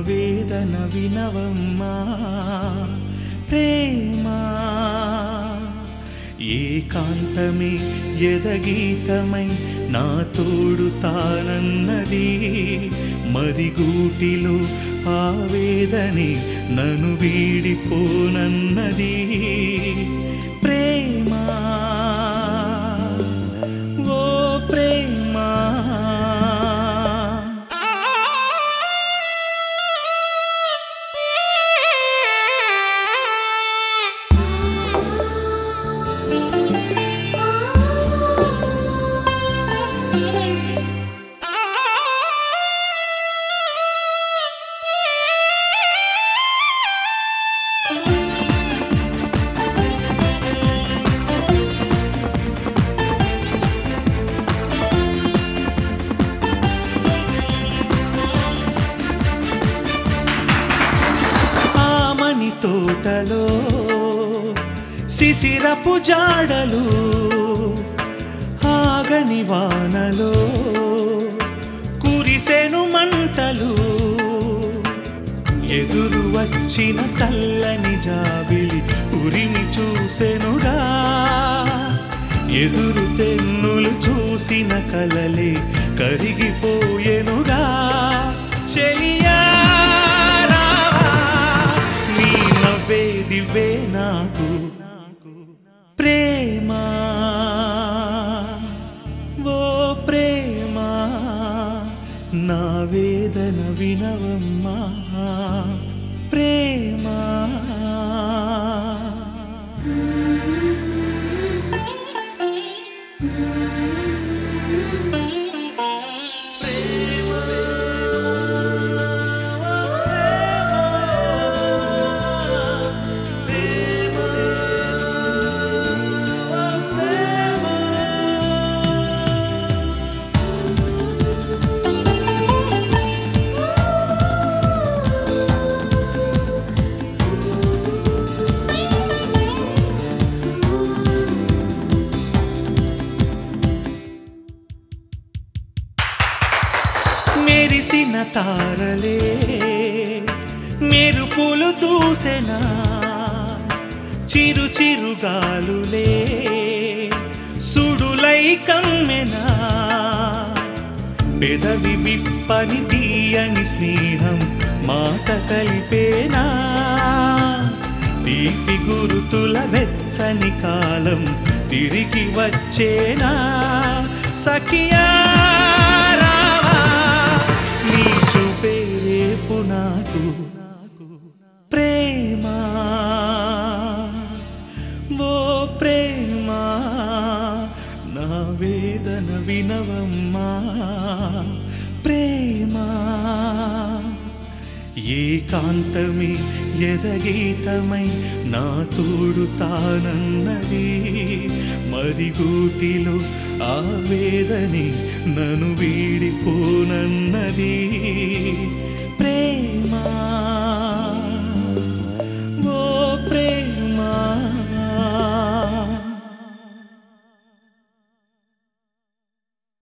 వేదన వినవమ్మా ప్రేమా ఏకాంతమే ఎదగీతమై నా తోడు తానన్నది మదిగూటిలో ఆవేదనే నన్ను వీడిపోనన్నది ప్రేమా ఓ ప్రేమా ఆమని తోటలో శిశిరపు జాడలు ఆగని వానలో కురిసెను మంటలు ఎదురు వచ్చిన చల్లని జాబిలి ఉరిమి చూసెనుగా ఎదురు తెన్నులు చూసిన కలలే కరిగిపోయెనుగా చెలియా రావా, నీ నవ్వే దివ్వే నాకు ప్రేమా ఓ ప్రేమా నా వేదన వినవమ్మా ప్రేమా మెరిసిన తారలే మెరుపులు దూసెనా చిరు చిరుగాలులే సుడులై కమ్మెనా పెదవి విప్పని తీయని స్నేహం మాట కలిపేనా తీపి గురుతుల వెచ్చని కాలం తిరిగి వచ్చేనా సఖియా రావా, నీ చూపే రేపు నాకు ప్రేమా ఓ ప్రేమా నా వేదన వినవమ్మా ప్రేమా ఏకాంతమే ఎదగీతమై నా తోడు తానన్నది మదిగూటిలో ఆవేదనే నన్ను వీడిపోనన్నది ప్రేమా